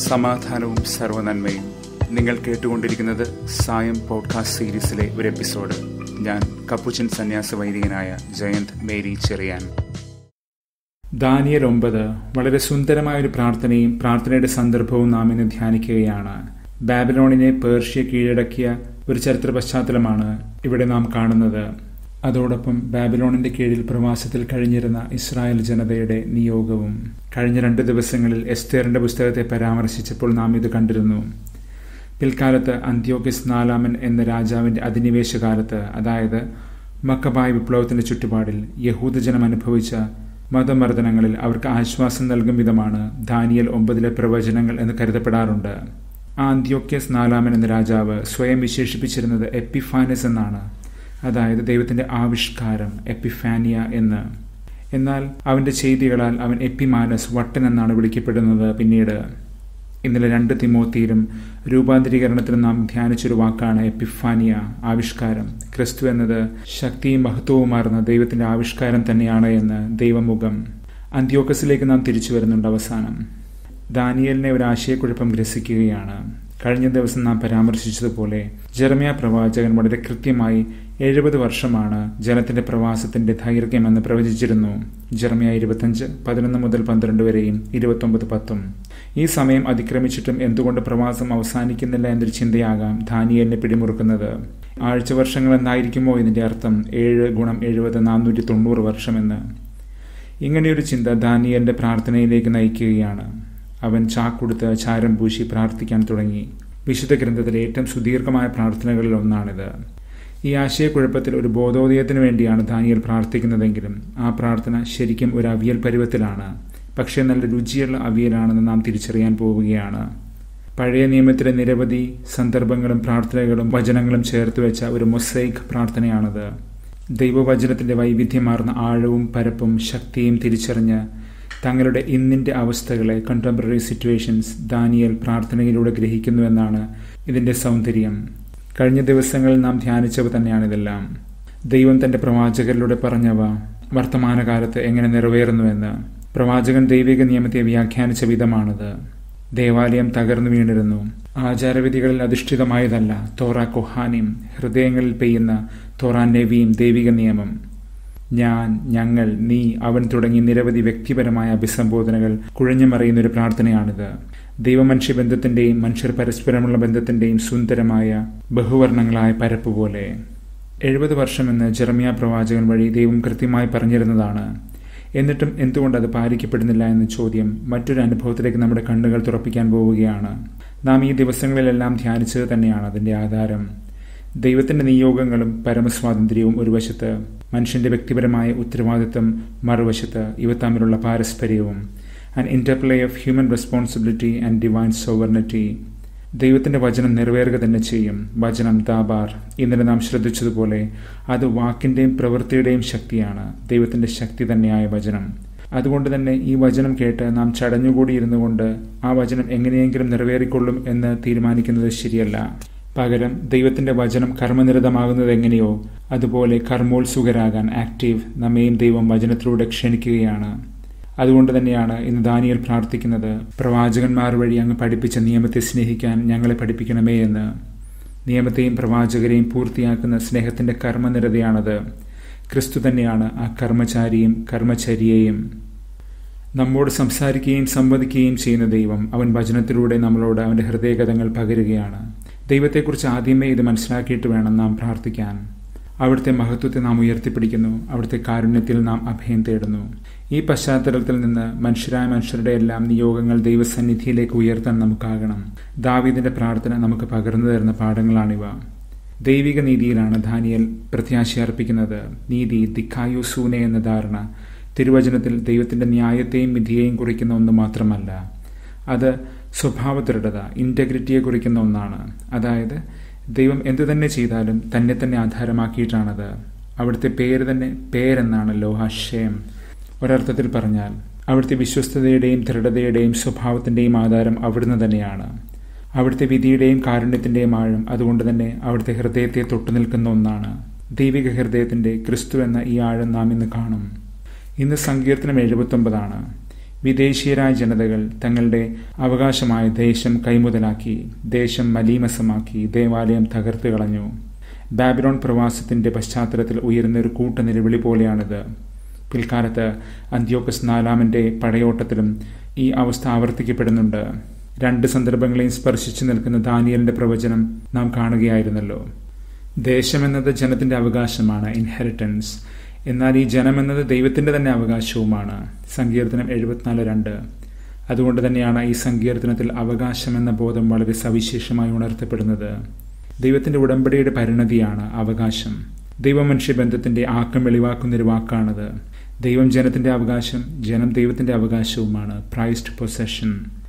സമാധാനവും സർവനന്മയും നിങ്ങൾ കേട്ടുകൊണ്ടിരിക്കുന്നത് സായം പോഡ്കാസ്റ്റ് സീരീസിലെ ഒരു എപ്പിസോഡ് ഞാൻ കപ്പുച്ചൻ സന്യാസ വൈദികനായ ജയന്ത് മേരി ചെറിയാൻ ദാനിയൽ ഒമ്പത് വളരെ സുന്ദരമായ ഒരു പ്രാർത്ഥനയും പ്രാർത്ഥനയുടെ സന്ദർഭവും നാം ഇന്ന് ധ്യാനിക്കുകയാണ് ബാബിലോണിനെ പേർഷ്യ കീഴടക്കിയ ഒരു ചരിത്ര പശ്ചാത്തലമാണ് ഇവിടെ നാം കാണുന്നത് അതോടൊപ്പം ബാബിലോണിന്റെ കീഴിൽ പ്രവാസത്തിൽ കഴിഞ്ഞിരുന്ന ഇസ്രായേൽ ജനതയുടെ നിയോഗവും കഴിഞ്ഞ രണ്ട് ദിവസങ്ങളിൽ എസ്തേറിന്റെ പുസ്തകത്തെ പരാമർശിച്ചപ്പോൾ നാം ഇത് കണ്ടിരുന്നു പിൽക്കാലത്ത് അന്ത്യോക്കിസ് നാലാമൻ എന്ന രാജാവിന്റെ അധിനിവേശ കാലത്ത് അതായത് മക്കബായ് വിപ്ലവത്തിന്റെ ചുറ്റുപാടിൽ യഹൂദജനം അനുഭവിച്ച മതമർദ്ദനങ്ങളിൽ അവർക്ക് ആശ്വാസം നൽകും വിധമാണ് ദാനിയൽ ഒമ്പതിലെ പ്രവചനങ്ങൾ എന്ന് കരുതപ്പെടാറുണ്ട് ആ അന്ത്യോക്യസ് നാലാമൻ എന്ന രാജാവ് സ്വയം വിശേഷിപ്പിച്ചിരുന്നത് എപ്പിഫാനസ് എന്നാണ് അതായത് ദൈവത്തിന്റെ ആവിഷ്കാരം എപ്പിഫാനിയ എന്ന് എന്നാൽ അവന്റെ ചെയ്തികളാൽ അവൻ എപ്പിമാനസ് വട്ടൻ എന്നാണ് വിളിക്കപ്പെടുന്നത് പിന്നീട് ഇന്നലെ രണ്ട് തിമോത്തിയിലും രൂപാന്തരീകരണത്തിലും നാം ധ്യാനിച്ചൊരു വാക്കാണ് എപ്പിഫാനിയ ആവിഷ്കാരം ക്രിസ്തു എന്നത് ശക്തിയും മഹത്വവുമാർന്ന ദൈവത്തിന്റെ ആവിഷ്കാരം തന്നെയാണ് എന്ന് ദൈവമുഖം അന്ത്യോക്കസിലേക്ക് നാം തിരിച്ചു വരുന്നുണ്ട് അവസാനം ദാനിയലിനെ ഒരു ആശയക്കുഴപ്പം ഗ്രസിക്കുകയാണ് കഴിഞ്ഞ ദിവസം നാം പരാമർശിച്ചതുപോലെ ജെറമിയ പ്രവാചകൻ വളരെ കൃത്യമായി എഴുപത് വർഷമാണ് ജനത്തിന്റെ പ്രവാസത്തിന്റെ ദൈർഘ്യമെന്ന് പ്രവചിച്ചിരുന്നു ജെറമിയ ഇരുപത്തഞ്ച് പതിനൊന്ന് മുതൽ പന്ത്രണ്ട് വരെയും ഇരുപത്തൊമ്പത് പത്തും ഈ സമയം അതിക്രമിച്ചിട്ടും എന്തുകൊണ്ട് പ്രവാസം അവസാനിക്കുന്നില്ല എന്നൊരു ചിന്തയാകാം ധാനിയലിനെ പിടിമുറുക്കുന്നത് ആഴ്ച വർഷങ്ങൾ എന്നായിരിക്കുമോ ഇതിന്റെ അർത്ഥം ഏഴ് ഗുണം എഴുപത് നാനൂറ്റി തൊണ്ണൂറ് വർഷമെന്ന് ഇങ്ങനെയൊരു ചിന്ത ദാനിയലിന്റെ പ്രാർത്ഥനയിലേക്ക് നയിക്കുകയാണ് അവൻ ചാക്കുടുത്ത് ചാരം പൂശി പ്രാർത്ഥിക്കാൻ തുടങ്ങി വിശുദ്ധ ഗ്രന്ഥത്തിലെ ഏറ്റവും സുദീർഘമായ പ്രാർത്ഥനകളിൽ ഒന്നാണിത് ഈ ആശയക്കുഴപ്പത്തിൽ ഒരു ബോധോദയത്തിന് വേണ്ടിയാണ് ദാനിയൽ പ്രാർത്ഥിക്കുന്നതെങ്കിലും ആ പ്രാർത്ഥന ശരിക്കും ഒരു അവിയൽ പരുവത്തിലാണ് പക്ഷേ നല്ല രുചിയുള്ള അവിയലാണെന്ന് നാം തിരിച്ചറിയാൻ പോവുകയാണ് പഴയ നിയമത്തിലെ നിരവധി സന്ദർഭങ്ങളും പ്രാർത്ഥനകളും വചനങ്ങളും ചേർത്ത് വെച്ച ഒരു മൊസൈഖ് പ്രാർത്ഥനയാണത് ദൈവവചനത്തിന്റെ വൈവിധ്യമാർന്ന ആഴവും പരപ്പും ശക്തിയും തിരിച്ചറിഞ്ഞ് തങ്ങളുടെ ഇന്നിന്റെ അവസ്ഥകളെ കണ്ടംപററി സിറ്റുവേഷൻസ് ദാനിയൽ പ്രാർത്ഥനയിലൂടെ ഗ്രഹിക്കുന്നുവെന്നാണ് ഇതിന്റെ സൗന്ദര്യം കഴിഞ്ഞ ദിവസങ്ങളിൽ നാം ധ്യാനിച്ചവ തന്നെയാണിതെല്ലാം ദൈവം തന്റെ പ്രവാചകരിലൂടെ പറഞ്ഞവ വർത്തമാനകാലത്ത് എങ്ങനെ നിറവേറുന്നുവെന്ന് പ്രവാചകൻ ദൈവിക നിയമത്തെ വ്യാഖ്യാനിച്ച വിധമാണിത് ദേവാലയം തകർന്നു വീണിരുന്നു ആചാരവിധികളിൽ അധിഷ്ഠിതമായതല്ല തോറ കൊഹാനിയും ഹൃദയങ്ങളിൽ പെയ്യുന്ന തോറ നെവിയും ദൈവിക നിയമം ഞാൻ ഞങ്ങൾ നീ അവൻ തുടങ്ങി നിരവധി വ്യക്തിപരമായ അഭിസംബോധനകൾ കുഴഞ്ഞുമറിയുന്ന ഒരു പ്രാർത്ഥനയാണിത് ദൈവമനുഷ്യ ബന്ധത്തിന്റെയും മനുഷ്യർ പരസ്പരമുള്ള ബന്ധത്തിന്റെയും സുന്ദരമായ ബഹുവർണങ്ങളായ പരപ്പ് പോലെ എഴുപത് വർഷമെന്ന് ജെറമിയ പ്രവാചകൻ വഴി ദൈവം കൃത്യമായി പറഞ്ഞിരുന്നതാണ് എന്നിട്ടും എന്തുകൊണ്ട് അത് പാലിക്കപ്പെടുന്നില്ല എന്ന ചോദ്യം മറ്റൊരു അനുഭവത്തിലേക്ക് നമ്മുടെ കണ്ണുകൾ തുറപ്പിക്കാൻ പോവുകയാണ് നാം ഈ ദിവസങ്ങളിലെല്ലാം ധ്യാനിച്ചത് തന്നെയാണ് അതിന്റെ ആധാരം ദൈവത്തിന്റെ നിയോഗങ്ങളും പരമസ്വാതന്ത്ര്യവും ഒരു വശത്ത് മനുഷ്യന്റെ വ്യക്തിപരമായ ഉത്തരവാദിത്വം മറുവശത്ത് ഇവ തമ്മിലുള്ള പാരസ്പര്യവും and interplay of human responsibility and divine sovereignty ദൈവത്തിന്റെ വചനം നിറവേറുക തന്നെ ചെയ്യും വചനം ദാബാർ ഇന്നലെ നാം ശ്രദ്ധിച്ചതുപോലെ അത് വാക്കിന്റെയും പ്രവൃത്തിയുടെയും ശക്തിയാണ് ദൈവത്തിന്റെ ശക്തി തന്നെയായ വചനം അതുകൊണ്ട് തന്നെ ഈ വചനം കേട്ട് നാം ചടഞ്ഞുകൂടിയിരുന്നു കൊണ്ട് ആ വചനം എങ്ങനെയെങ്കിലും നിറവേറിക്കൊള്ളും എന്ന് തീരുമാനിക്കുന്നത് ശരിയല്ല പകരം ദൈവത്തിന്റെ വചനം കർമ്മനിരതമാകുന്നത് എങ്ങനെയോ അതുപോലെ കർമ്മോത്സുകരാകാൻ ആക്റ്റീവ് നമ്മയും ദൈവം വചനത്തിലൂടെ ക്ഷണിക്കുകയാണ് അതുകൊണ്ട് തന്നെയാണ് ഇന്ന് ദാനിയൽ പ്രാർത്ഥിക്കുന്നത് പ്രവാചകന്മാർ വഴി അങ്ങ് പഠിപ്പിച്ച നിയമത്തെ സ്നേഹിക്കാൻ ഞങ്ങളെ പഠിപ്പിക്കണമേ എന്ന് നിയമത്തെയും പ്രവാചകരെയും പൂർത്തിയാക്കുന്ന സ്നേഹത്തിന്റെ കർമ്മനിരതയാണത് ക്രിസ്തു തന്നെയാണ് ആ കർമ്മചാരിയും കർമ്മചര്യയും നമ്മോട് സംസാരിക്കുകയും സംവദിക്കുകയും ചെയ്യുന്ന ദൈവം അവൻ വചനത്തിലൂടെ നമ്മളോട് അവന്റെ ഹൃദയഗതങ്ങൾ പകരുകയാണ് ദൈവത്തെക്കുറിച്ച് ആദ്യമേ ഇത് മനസ്സിലാക്കിയിട്ട് വേണം നാം പ്രാർത്ഥിക്കാൻ അവിടുത്തെ മഹത്വത്തെ നാം ഉയർത്തിപ്പിടിക്കുന്നു അവിടുത്തെ കാരുണ്യത്തിൽ നാം അഭയം തേടുന്നു ഈ പശ്ചാത്തലത്തിൽ നിന്ന് മനുഷ്യരായ മനുഷ്യരുടെ എല്ലാം നിയോഗങ്ങൾ ദൈവസന്നിധിയിലേക്ക് ഉയർത്താൻ നമുക്കാകണം ദാവീദിന്റെ പ്രാർത്ഥന നമുക്ക് പകർന്നു തരുന്ന പാഠങ്ങളാണിവ ദൈവിക നീതിയിലാണ് ധാനിയൽ പ്രത്യാശ അർപ്പിക്കുന്നത് നീതി ദിക്കായു സൂനെ എന്ന ധാരണ തിരുവചനത്തിൽ ദൈവത്തിന്റെ ന്യായത്തെയും വിധിയെയും കുറിക്കുന്ന ഒന്ന് മാത്രമല്ല അത് സ്വഭാവദൃഢത ഇന്റഗ്രിറ്റിയെ കുറിക്കുന്ന ഒന്നാണ് അതായത് ദൈവം എന്തു തന്നെ ചെയ്താലും തന്നെ തന്നെ ആധാരമാക്കിയിട്ടാണത് അവിടുത്തെ പേര് തന്നെ പേരെന്നാണല്ലോ ഹഷയം ഒരർത്ഥത്തിൽ പറഞ്ഞാൽ അവിടുത്തെ വിശ്വസ്തതയുടെയും ദൃഢതയുടെയും സ്വഭാവത്തിന്റെയും ആധാരം അവിടുന്ന് തന്നെയാണ് അവിടുത്തെ വിധിയുടെയും കാരുണ്യത്തിന്റെയും ആഴം അതുകൊണ്ട് തന്നെ അവിടുത്തെ ഹൃദയത്തെ തൊട്ടു നിൽക്കുന്ന ഒന്നാണ് ദൈവിക ഹൃദയത്തിന്റെ ക്രിസ്തു എന്ന ഈ ആഴം നാം ഇന്ന് കാണും ഇന്ന് സങ്കീർത്തനം എഴുപത്തൊമ്പതാണ് വിദേശീയരായ ജനതകൾ തങ്ങളുടെ അവകാശമായ ദേശം കൈമുതലാക്കി ദേശം മലീമസമാക്കി ദേവാലയം തകർത്തു കളഞ്ഞു ബാബിലോൺ പ്രവാസത്തിന്റെ പശ്ചാത്തലത്തിൽ ഉയരുന്ന ഒരു കൂട്ട നിലവിളി പോലെയാണിത് പിൽക്കാലത്ത് അന്ത്യോക്കസ് നാലാമന്റെ പടയോട്ടത്തിലും ഈ അവസ്ഥ ആവർത്തിക്കപ്പെടുന്നുണ്ട് രണ്ട് സന്ദർഭങ്ങളെയും സ്പർശിച്ചു നിൽക്കുന്ന ദാനിയലിന്റെ പ്രവചനം നാം കാണുകയായിരുന്നല്ലോ ദേശമെന്നത് ജനത്തിന്റെ അവകാശമാണ് ഇൻഹെറിറ്റൻസ് എന്നാൽ ഈ ജനമെന്നത് ദൈവത്തിന്റെ തന്നെ അവകാശവുമാണ് സങ്കീർത്തനം എഴുപത്തിനാല് രണ്ട് അതുകൊണ്ട് തന്നെയാണ് ഈ സങ്കീർത്തനത്തിൽ അവകാശം എന്ന ബോധം വളരെ സവിശേഷമായി ഉണർത്തപ്പെടുന്നത് ദൈവത്തിന്റെ ഉടമ്പടിയുടെ പരിണതിയാണ് അവകാശം ദൈവമനുഷ്യ ബന്ധത്തിന്റെ ആക്കം വെളിവാക്കുന്നൊരു വാക്കാണത് ദൈവം ജനത്തിന്റെ അവകാശം ജനം ദൈവത്തിന്റെ അവകാശവുമാണ് പ്രൈസ്ഡ് പൊസഷൻ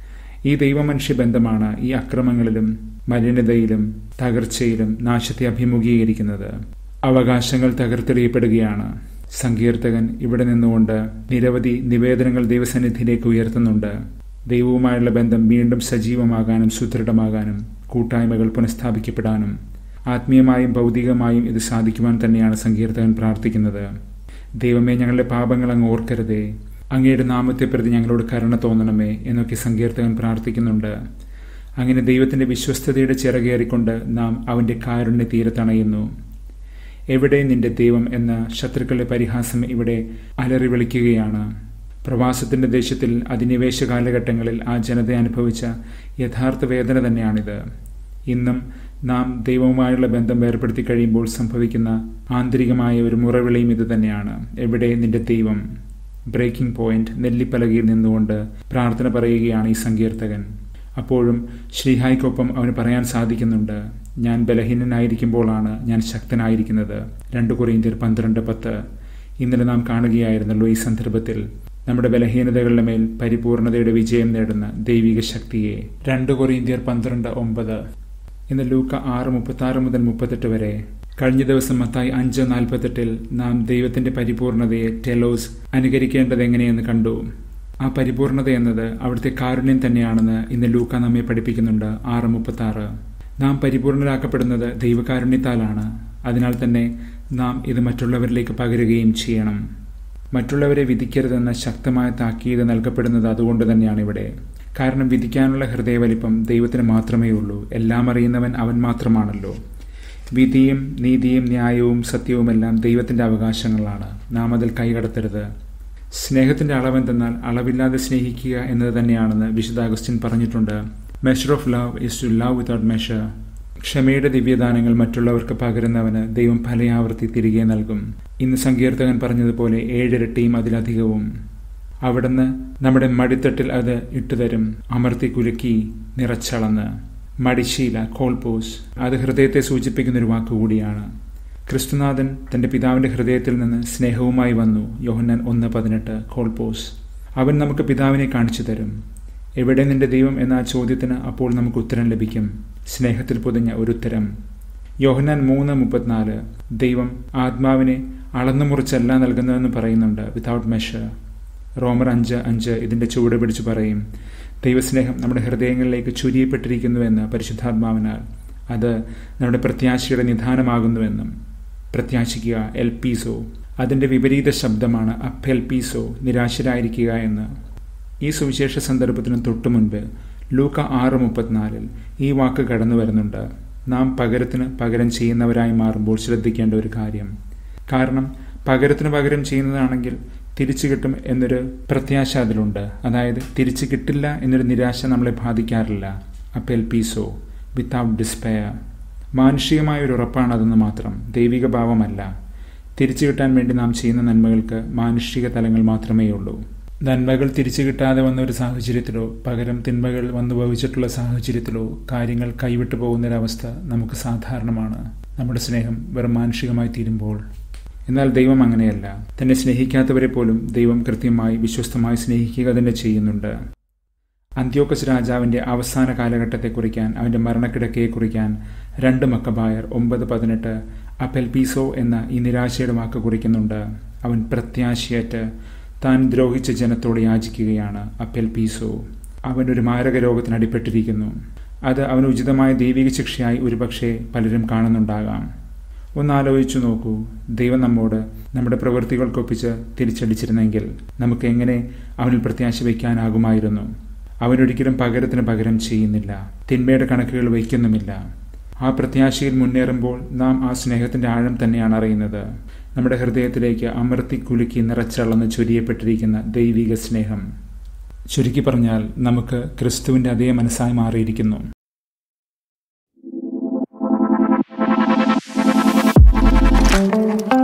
ഈ ദൈവമനുഷ്യ ബന്ധമാണ് ഈ അക്രമങ്ങളിലും മലിനതയിലും തകർച്ചയിലും നാശത്തെ അഭിമുഖീകരിക്കുന്നത് അവകാശങ്ങൾ തകർത്തെറിയപ്പെടുകയാണ് സങ്കീർത്തകൻ ഇവിടെ നിന്നുകൊണ്ട് നിരവധി നിവേദനങ്ങൾ ദൈവസന്നിധിയിലേക്ക് ഉയർത്തുന്നുണ്ട് ദൈവവുമായുള്ള ബന്ധം വീണ്ടും സജീവമാകാനും സുദൃഢമാകാനും കൂട്ടായ്മകൾ പുനഃസ്ഥാപിക്കപ്പെടാനും ആത്മീയമായും ഭൗതികമായും ഇത് സാധിക്കുവാൻ തന്നെയാണ് സങ്കീർത്തകൻ പ്രാർത്ഥിക്കുന്നത് ദൈവമേ ഞങ്ങളുടെ പാപങ്ങൾ അങ്ങ് ഓർക്കരുതേ അങ്ങയുടെ നാമത്തെ പ്രതി ഞങ്ങളോട് കരുണ തോന്നണമേ എന്നൊക്കെ സങ്കീർത്തകൻ പ്രാർത്ഥിക്കുന്നുണ്ട് അങ്ങനെ ദൈവത്തിന്റെ വിശ്വസ്തതയുടെ ചിറകേറിക്കൊണ്ട് നാം അവന്റെ കാരുണ്യ തീരത്തണയുന്നു എവിടെ നിന്റെ ദൈവം എന്ന ശത്രുക്കളുടെ പരിഹാസം ഇവിടെ അലറി വിളിക്കുകയാണ് പ്രവാസത്തിന്റെ ദേശത്തിൽ അധിനിവേശ കാലഘട്ടങ്ങളിൽ ആ ജനത അനുഭവിച്ച യഥാർത്ഥ വേദന തന്നെയാണിത് ഇന്നും നാം ദൈവവുമായുള്ള ബന്ധം വേർപ്പെടുത്തി കഴിയുമ്പോൾ സംഭവിക്കുന്ന ആന്തരികമായ ഒരു മുറവിളിയും ഇത് തന്നെയാണ് എവിടെ നിന്റെ ദൈവം ബ്രേക്കിംഗ് പോയിന്റ് നെല്ലിപ്പലകയിൽ നിന്നുകൊണ്ട് പ്രാർത്ഥന പറയുകയാണ് ഈ സങ്കീർത്തകൻ അപ്പോഴും ശ്രീഹായ്ക്കൊപ്പം അവന് പറയാൻ സാധിക്കുന്നുണ്ട് ഞാൻ ബലഹീനനായിരിക്കുമ്പോഴാണ് ഞാൻ ശക്തനായിരിക്കുന്നത് രണ്ട് കൊറിയന്ത്യർ പന്ത്രണ്ട് പത്ത് ഇന്നലെ നാം കാണുകയായിരുന്നല്ലോ ഈ സന്ദർഭത്തിൽ നമ്മുടെ ബലഹീനതകളുടെ മേൽ പരിപൂർണതയുടെ വിജയം നേടുന്ന ദൈവിക ശക്തിയെ രണ്ട് കൊറിയന്ത്യർ പന്ത്രണ്ട് ഒമ്പത് ഇന്ന് ലൂക്ക ആറ് മുപ്പത്തി ആറ് മുതൽ മുപ്പത്തെട്ട് വരെ കഴിഞ്ഞ ദിവസം മത്തായി അഞ്ച് നാൽപ്പത്തെട്ടിൽ നാം ദൈവത്തിന്റെ പരിപൂർണതയെ ടെലോസ് അനുകരിക്കേണ്ടത് എങ്ങനെയെന്ന് കണ്ടു ആ പരിപൂർണത എന്നത് അവിടുത്തെ കാരുണ്യം തന്നെയാണെന്ന് ഇന്ന് ലൂക്ക നമ്മെ പഠിപ്പിക്കുന്നുണ്ട് ആറ് മുപ്പത്തി ആറ് നാം പരിപൂർണരാക്കപ്പെടുന്നത് ദൈവകാരുണ്യത്താലാണ് അതിനാൽ തന്നെ നാം ഇത് മറ്റുള്ളവരിലേക്ക് പകരുകയും ചെയ്യണം മറ്റുള്ളവരെ വിധിക്കരുതെന്ന ശക്തമായ താക്കീത് നൽകപ്പെടുന്നത് അതുകൊണ്ട് തന്നെയാണ് ഇവിടെ കാരണം വിധിക്കാനുള്ള ഹൃദയവലിപ്പം ദൈവത്തിന് മാത്രമേ ഉള്ളൂ എല്ലാം അറിയുന്നവൻ അവൻ മാത്രമാണല്ലോ വിധിയും നീതിയും ന്യായവും സത്യവുമെല്ലാം ദൈവത്തിന്റെ അവകാശങ്ങളാണ് നാം അതിൽ കൈകടത്തരുത് സ്നേഹത്തിന്റെ അളവെന്തെന്നാൽ അളവില്ലാതെ സ്നേഹിക്കുക എന്നത് തന്നെയാണെന്ന് വിശുദ്ധ അഗസ്റ്റിൻ പറഞ്ഞിട്ടുണ്ട് measure of love is to love without measure ക്ഷമയുടെ ദിവ്യദാനങ്ങൾ മറ്റുള്ളവർക്ക് പകരുന്നവന് ദൈവം ഫലയാവർത്തി തിരികെ നൽകും ഇന്ന് സങ്കീർത്തകൻ പറഞ്ഞതുപോലെ ഏഴിരട്ടിയും അതിലധികവും അവിടുന്ന് നമ്മുടെ മടിത്തട്ടിൽ അത് ഇട്ടുതരും അമർത്തി കുലുക്കി നിറച്ചളന്ന് മടിശീല കോൾപോസ് അത് ഹൃദയത്തെ സൂചിപ്പിക്കുന്ന ഒരു വാക്കുകൂടിയാണ് ക്രിസ്തുനാഥൻ തന്റെ പിതാവിന്റെ ഹൃദയത്തിൽ നിന്ന് സ്നേഹവുമായി വന്നു യോഹന്നാൻ ഒന്ന് പതിനെട്ട് കോൾപോസ് അവൻ നമുക്ക് പിതാവിനെ കാണിച്ചു തരും എവിടെ നിന്റെ ദൈവം എന്ന ആ ചോദ്യത്തിന് അപ്പോൾ നമുക്ക് ഉത്തരം ലഭിക്കും സ്നേഹത്തിൽ പൊതിഞ്ഞ ഒരു ഉത്തരം യോഹന്നാൻ മൂന്ന് മുപ്പത്തിനാല് ദൈവം ആത്മാവിനെ അളന്നു മുറിച്ചല്ല നൽകുന്നതെന്ന് പറയുന്നുണ്ട് വിതൗട്ട് മെഷർ റോമർ അഞ്ച് അഞ്ച് ഇതിന്റെ ചുവട് പിടിച്ചു പറയും ദൈവസ്നേഹം നമ്മുടെ ഹൃദയങ്ങളിലേക്ക് ചുരിയപ്പെട്ടിരിക്കുന്നുവെന്ന് പരിശുദ്ധാത്മാവിനാൽ അത് നമ്മുടെ പ്രത്യാശയുടെ നിധാനമാകുന്നുവെന്നും പ്രത്യാശിക്കുക എൽ പീസോ അതിന്റെ വിപരീത ശബ്ദമാണ് അപ്പെൽ പീസോ നിരാശരായിരിക്കുക എന്ന് ഈ സുവിശേഷ സന്ദർഭത്തിന് തൊട്ടു മുൻപ് ലൂക്ക ആറ് മുപ്പത്തിനാലിൽ ഈ വാക്ക് കടന്നു വരുന്നുണ്ട് നാം പകരത്തിന് പകരം ചെയ്യുന്നവരായി മാറുമ്പോൾ ശ്രദ്ധിക്കേണ്ട ഒരു കാര്യം കാരണം പകരത്തിന് പകരം ചെയ്യുന്നതാണെങ്കിൽ തിരിച്ചു കിട്ടും എന്നൊരു പ്രത്യാശ അതിലുണ്ട് അതായത് തിരിച്ചു കിട്ടില്ല എന്നൊരു നിരാശ നമ്മളെ ബാധിക്കാറില്ല അപ്പെൽ പീസോ വിത്തൗട്ട് ഡിസ്പെയർ മാനുഷികമായ ഒരു ഉറപ്പാണതെന്ന് മാത്രം ദൈവിക ഭാവമല്ല തിരിച്ചു കിട്ടാൻ വേണ്ടി നാം ചെയ്യുന്ന നന്മകൾക്ക് മാനുഷിക തലങ്ങൾ മാത്രമേ ഉള്ളൂ നന്മകൾ തിരിച്ചു കിട്ടാതെ വന്ന ഒരു സാഹചര്യത്തിലോ പകരം തിന്മകൾ വന്നു ഭവിച്ചിട്ടുള്ള സാഹചര്യത്തിലോ കാര്യങ്ങൾ കൈവിട്ടു പോകുന്നൊരവസ്ഥ നമുക്ക് സാധാരണമാണ് നമ്മുടെ സ്നേഹം വെറും മാനുഷികമായി തീരുമ്പോൾ എന്നാൽ ദൈവം അങ്ങനെയല്ല തന്നെ സ്നേഹിക്കാത്തവരെ പോലും ദൈവം കൃത്യമായി വിശ്വസ്തമായി സ്നേഹിക്കുക തന്നെ ചെയ്യുന്നുണ്ട് അന്ത്യോക്കസ് രാജാവിന്റെ അവസാന കാലഘട്ടത്തെ കുറിക്കാൻ അവന്റെ മരണക്കിടക്കയെ കുറിക്കാൻ രണ്ട് മക്കബായർ ഒമ്പത് പതിനെട്ട് അപെൽപീസോ എന്ന ഈ നിരാശയുടെ വാക്ക് കുറിക്കുന്നുണ്ട് അവൻ പ്രത്യാശയേറ്റ് താൻ ദ്രോഹിച്ച ജനത്തോട് യാചിക്കുകയാണ് അപ്പെൽ പീസോ അവൻ ഒരു മാരക രോഗത്തിന് അടിപ്പെട്ടിരിക്കുന്നു അത് അവന് ഉചിതമായ ദൈവിക ശിക്ഷയായി ഒരുപക്ഷെ പലരും കാണുന്നുണ്ടാകാം ഒന്ന് ആലോചിച്ചു നോക്കൂ ദൈവം നമ്മോട് നമ്മുടെ പ്രവൃത്തികൾക്കൊപ്പിച്ച് തിരിച്ചടിച്ചിരുന്നെങ്കിൽ നമുക്ക് എങ്ങനെ അവനിൽ പ്രത്യാശ വയ്ക്കാനാകുമായിരുന്നു അവനൊരിക്കലും പകരത്തിന് പകരം ചെയ്യുന്നില്ല തിന്മയുടെ കണക്കുകൾ വയ്ക്കുന്നുമില്ല ആ പ്രത്യാശയിൽ മുന്നേറുമ്പോൾ നാം ആ സ്നേഹത്തിന്റെ ആഴം തന്നെയാണ് അറിയുന്നത് നമ്മുടെ ഹൃദയത്തിലേക്ക് അമർത്തി കുലുക്കി നിറച്ചളന്ന് ചൊരിയപ്പെട്ടിരിക്കുന്ന ദൈവിക സ്നേഹം ചുരുക്കി പറഞ്ഞാൽ നമുക്ക് ക്രിസ്തുവിന്റെ അതേ മനസ്സായി മാറിയിരിക്കുന്നു thank you